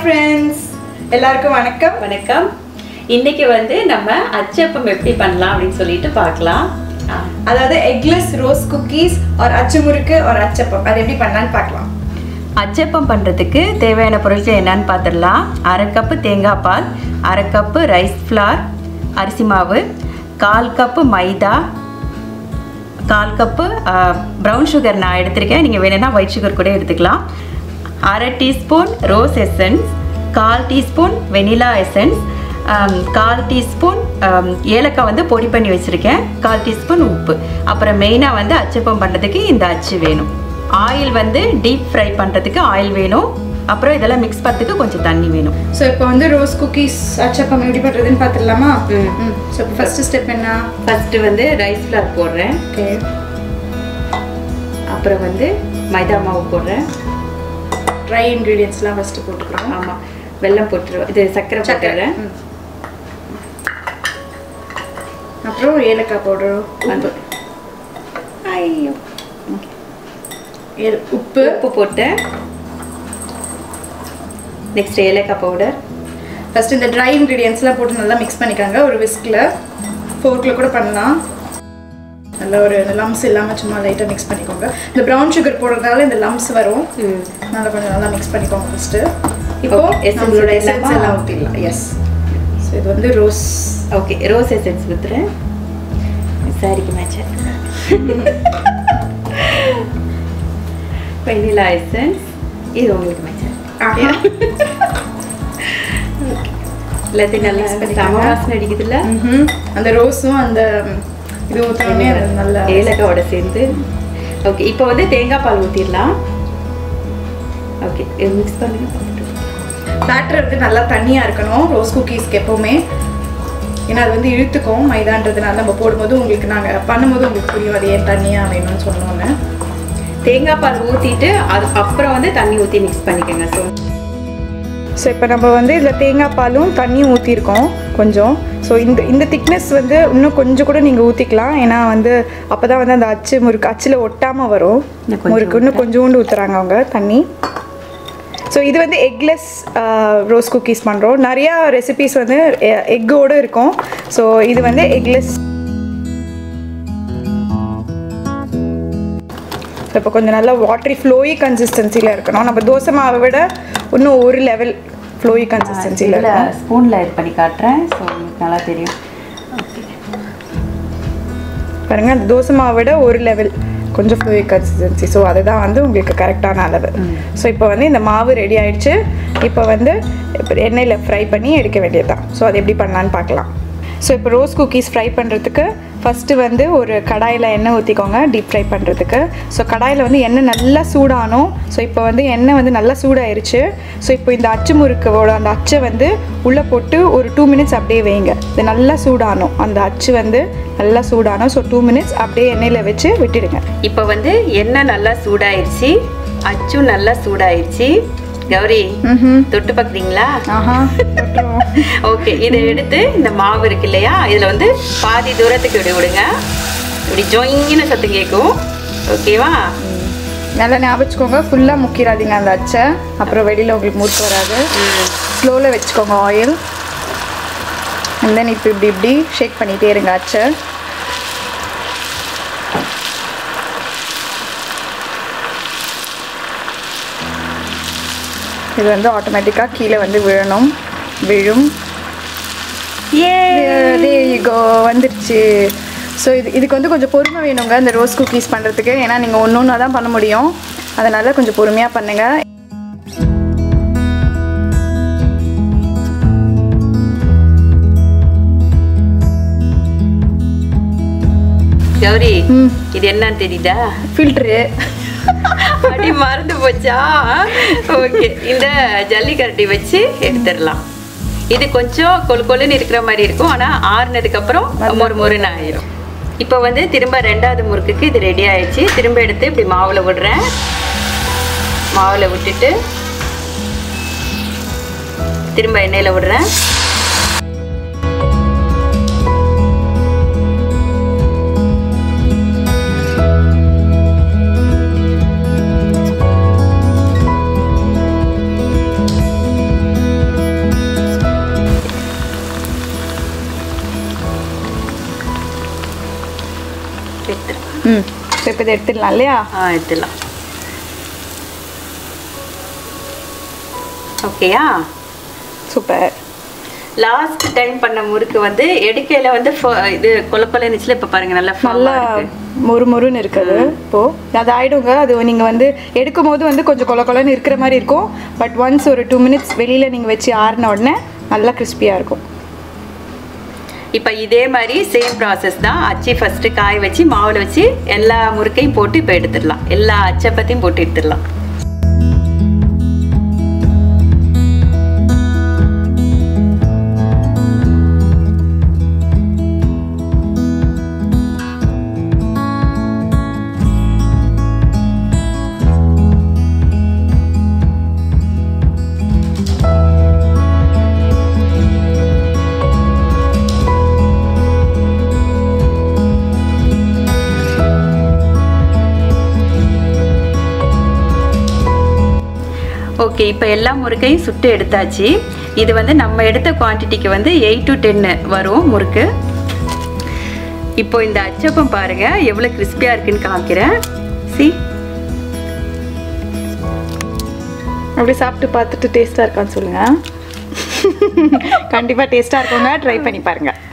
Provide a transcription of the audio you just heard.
Friends எல்லாருக்கும் வணக்கம் வணக்கம் இன்னைக்கு வந்து நம்ம அச்சப்பம் எப்படி பண்ணலாம் அப்படின்னு சொல்லிட்டு பார்க்கலாம் ஆ, அதாவது எக்லெஸ் ரோஸ் குக்கீஸ் ஒரு அச்சு முறுக்கு ஒரு அச்சப்பம் அது எப்படி பண்ணலான்னு பார்க்கலாம் அச்சப்பம் பண்ணுறதுக்கு தேவையான பொருட்கள் என்னன்னு பார்த்துடலாம் அரை கப்பு தேங்காய் பால் அரை கப்பு ரைஸ் ஃப்ளார் அரிசி மாவு கால் கப்பு மைதா கால் கப்பு ப்ரௌன் சுகர் நான் எடுத்திருக்கேன் நீங்கள் வேணும்னா ஒயிட் சுகர் கூட எடுத்துக்கலாம் அரை டீஸ்பூன் ரோஸ் எசன்ஸ் கால் டீஸ்பூன் வெனிலா எசன்ஸ் கால் டீஸ்பூன் ஏலக்காய் வந்து பொடி பண்ணி வச்சுருக்கேன் கால் டீஸ்பூன் உப்பு அப்புறம் மெயினாக வந்து அச்சப்பம் பண்ணுறதுக்கு இந்த அச்சு வேணும் ஆயில் வந்து டீப் ஃப்ரை பண்ணுறதுக்கு ஆயில் வேணும் அப்புறம் இதெல்லாம் மிக்ஸ் பண்ணுறதுக்கு கொஞ்சம் தண்ணி வேணும் ஸோ இப்போ வந்து ரோஸ் குக்கீஸ் அச்சப்பம் எப்படி பண்ணுறதுன்னு பார்த்துடலாமா ம். ம் ஸோ இப்போ ஃபஸ்ட்டு ஸ்டெப் என்ன ஃபஸ்ட்டு வந்து ரைஸ் ஃப்ளார் போடுறேன் ஓகே அப்புறம் வந்து மைதா மாவு போடுறேன் ட்ரை இன்க்ரீடியன்ஸ்லாம் ஃபஸ்ட்டு போட்டுக்கிறோம் ஆமாம் வெல்லம் போட்டுருவேன் இது சர்க்கரை போட்டுறேன் ம். அப்புறம் ஏலக்காய் பவுடர் அது ஐயோ ஏல் உப்பு உப்பு போட்டேன் நெக்ஸ்ட் ஏலக்காய் பவுடர் ஃபஸ்ட்டு இந்த ட்ரை இன்க்ரீடியன்ஸ்லாம் போட்டு நல்லா மிக்ஸ் பண்ணிக்காங்க ஒரு விஸ்கில் ஃபோர்க்கில் கூட பண்ணலாம் நல்ல ஒரு லம்ஸ் இல்லாமல் சும்மா லைட்டாக மிக்ஸ் பண்ணிக்கோங்க இந்த ப்ரௌன் சுகர் போடுறதால இந்த லம்ஸ் வரும் நல்லா கொஞ்சம் நல்லா மிக்ஸ் பண்ணிக்கோங்க ஃபஸ்ட்டு இப்போ Okay, essence நம்மளோட எசன்ஸ் ஊத்திடலாமா? எல்லாம் ஊற்றிடலாம் எஸ் ஸோ இது வந்து ரோஸ் ஓகே ரோஸ் எசன்ஸ் ஊற்றுறேன் சாரிக்கு மேட்ச் வெனிலா எசன்ஸ் இது உங்களுக்கு மேட்ச் ஆஹா. எல்லாத்தையும் நல்லா Mix பண்ணிக்கோங்க. சம வாசனை அடிக்குதுல்ல ம்ஹும். அந்த ரோஸும் அந்த இது ஊற்றினோடனே அது நல்லா ஏலக்காவோட சேர்ந்து ஓகே இப்போ வந்து தேங்காய் பால் ஊற்றிடலாம் ஓகே மிக்ஸ் பண்ணுங்க பார்த்துட்டு பேட்டர் வந்து நல்லா தண்ணியாக இருக்கணும் ரோஸ் குக்கீஸ்க்கு எப்போவுமே ஏன்னா அது வந்து இழுத்துக்கும் மைதான்றதுனால நம்ம போடும்போது உங்களுக்கு நாங்கள் பண்ணும்போது உங்களுக்கு புரியும் அது ஏன் தண்ணியாக வேணும்னு சொன்னோன்னு தேங்காய் பால் ஊற்றிட்டு அது அப்புறம் வந்து தண்ணி ஊற்றி மிக்ஸ் பண்ணிக்கோங்க ஸோ ஸோ இப்போ நம்ம வந்து இதில் தேங்காய் பாலும் தண்ணியும் ஊற்றிருக்கோம் கொஞ்சம் ஸோ இந்த இந்த திக்னஸ் வந்து இன்னும் கொஞ்சம் கூட நீங்கள் ஊற்றிக்கலாம் ஏன்னா வந்து அப்போ தான் வந்து அந்த அச்சு முறுக்கு அச்சில் ஒட்டாமல் வரும் இன்னும் கொஞ்சம் முறுக்கு இன்னும் கொஞ்சோண்டு ஊற்றுறாங்க அவங்க தண்ணி ஸோ இது வந்து எக்லெஸ் ரோஸ் குக்கீஸ் பண்ணுறோம் நிறையா ரெசிபீஸ் வந்து எக்கோடு இருக்கும் ஸோ இது வந்து எக்லெஸ் ஸோ இப்போ கொஞ்சம் நல்லா வாட்டரி ஃப்ளோயி கன்சிஸ்டன்சியில் இருக்கணும் நம்ம தோசை மாவை விட இன்னும் ஒரு லெவல் ஃப்ளோயி கன்சிஸ்டன்சியில் இதில் இருக்கும் ஸ்பூனில் இது பண்ணி காட்டுறேன் ஸோ உங்களுக்கு நல்லா தெரியும் ஓகே பாருங்கள் அந்த தோசை மாவை விட ஒரு லெவல் கொஞ்சம் ஃப்ளோயி கன்சிஸ்டன்சி ஸோ அதுதான் வந்து உங்களுக்கு கரெக்டான அளவு ஸோ இப்போ வந்து இந்த மாவு ரெடி ஆயிடுச்சு இப்போ வந்து இப்போ எண்ணெயில் ஃப்ரை பண்ணி எடுக்க வேண்டியது தான் ஸோ அது எப்படி பண்ணலான்னு பார்க்கலாம் ஸோ இப்போ ரோஸ் குக்கீஸ் ஃப்ரை பண்ணுறதுக்கு ஃபஸ்ட்டு வந்து ஒரு கடாயில் எண்ணெய் ஊற்றிக்கோங்க டீப் ஃப்ரை பண்ணுறதுக்கு ஸோ கடாயில் வந்து எண்ணெய் நல்லா சூடாகணும் ஸோ இப்போ வந்து எண்ணெய் வந்து நல்லா சூடாயிருச்சு ஸோ இப்போ இந்த அச்சு முறுக்கோட அந்த அச்சை வந்து உள்ளே போட்டு ஒரு டூ மினிட்ஸ் அப்படியே வைங்க இது நல்லா சூடாகணும் அந்த அச்சு வந்து நல்லா சூடாகணும் ஸோ டூ மினிட்ஸ் அப்படியே எண்ணெயில் வச்சு விட்டுடுங்க இப்போ வந்து எண்ணெய் நல்லா சூடாயிருச்சு அச்சும் நல்லா சூடாயிருச்சு கௌரி ம் தொட்டு பார்க்குறீங்களா ஆஹா போட்டுருவோம். ஓகே இதை எடுத்து இந்த மாவு இருக்கு இல்லையா இதில் வந்து பாதி தூரத்துக்கு விட விடுங்க இப்படி ஜொயின்னு சத்தம் கேட்கும் ஓகேவா நல்லா ஞாபகம் வச்சுக்கோங்க ஃபுல்லாக முக்கிடாதீங்க அந்த அச்சை அப்புறம் வெளியில் உங்களுக்கு மூச்சு வராது ஸ்லோவில் வச்சுக்கோங்க ஆயில் அண்ட் தென் இப்போ இப்படி இப்படி ஷேக் பண்ணிகிட்டே இருங்க அச்சை இது வந்து ஆட்டோமேட்டிக்காக கீழே வந்து விழணும் விழும் ஏ கோ வந்துருச்சு ஸோ இது இதுக்கு வந்து கொஞ்சம் பொறுமை வேணுங்க இந்த ரோஸ் குக்கீஸ் பண்ணுறதுக்கு ஏன்னா நீங்கள் ஒன்று ஒன்றா தான் பண்ண முடியும் அதனால் கொஞ்சம் பொறுமையாக பண்ணுங்கள் கௌரி ம். இது என்னன்னு தெரியுதா ஃபில்ட்ரு அடி மறந்து போச்சா ஓகே இந்த ஜல்லிக்கரண்டி வச்சு எடுத்துடலாம் இது கொஞ்சம் கொழு கொழுன்னு இருக்கிற மாதிரி இருக்கும் ஆனால் ஆறுனதுக்கு அப்புறம் மொறு மொறுன்னு ஆயிரும் இப்போ வந்து திரும்ப ரெண்டாவது முறுக்குக்கு இது ரெடி ஆயிடுச்சு திரும்ப எடுத்து இப்படி மாவில் விடுறேன் மாவில் விட்டுட்டு திரும்ப எண்ணெயில் விடுறேன் எடுத்துடலாம் ம் ஸோ இப்போ இதை எடுத்துடலாம் இல்லையா ஆ எடுத்துடலாம் ஓகேயா சூப்பர் லாஸ்ட் டைம் பண்ண முறுக்கு வந்து எடுக்கையில வந்து ஃப- இது கொல கொல இருந்துச்சுல இப்போ பாருங்க நல்லா நல்லா நல்லா இருக்கு மொறு மொறுன்னு இருக்குது இப்போ அது ஆயிடுங்க அது நீங்கள் வந்து எடுக்கும் போது வந்து கொஞ்சம் கொல கொலன்னு இருக்கிற மாதிரி இருக்கும் பட் ஒன்ஸ் ஒரு டூ மினிட்ஸ் வெளியில் நீங்கள் வச்சு ஆறின உடனே நல்லா கிறிஸ்பியாக இருக்கும் இப்போ இதே மாதிரி சேம் ப்ராசஸ் தான் அச்சு ஃபர்ஸ்ட் காய வச்சு மாவுல வச்சு எல்லா முறுக்கையும் போட்டு இப்போ எடுத்துடலாம் எல்லா அச்சப்பத்தையும் போட்டு எடுத்துடலாம் ஓகே இப்போ எல்லா முறுக்கையும் சுட்டு எடுத்தாச்சு இது வந்து நம்ம எடுத்த குவான்டிட்டிக்கு வந்து எயிட் டு டென்னு வரும் முறுக்கு இப்போ இந்த அச்சப்பம் பாருங்க எவ்வளோ கிறிஸ்பியாக இருக்குன்னு காமிக்கிறேன் சி அப்படி சாப்பிட்டு பார்த்துட்டு டேஸ்ட்டாக இருக்கான்னு சொல்லுங்கள் கண்டிப்பாக டேஸ்ட்டாக இருக்குங்க ட்ரை பண்ணி பாருங்கள்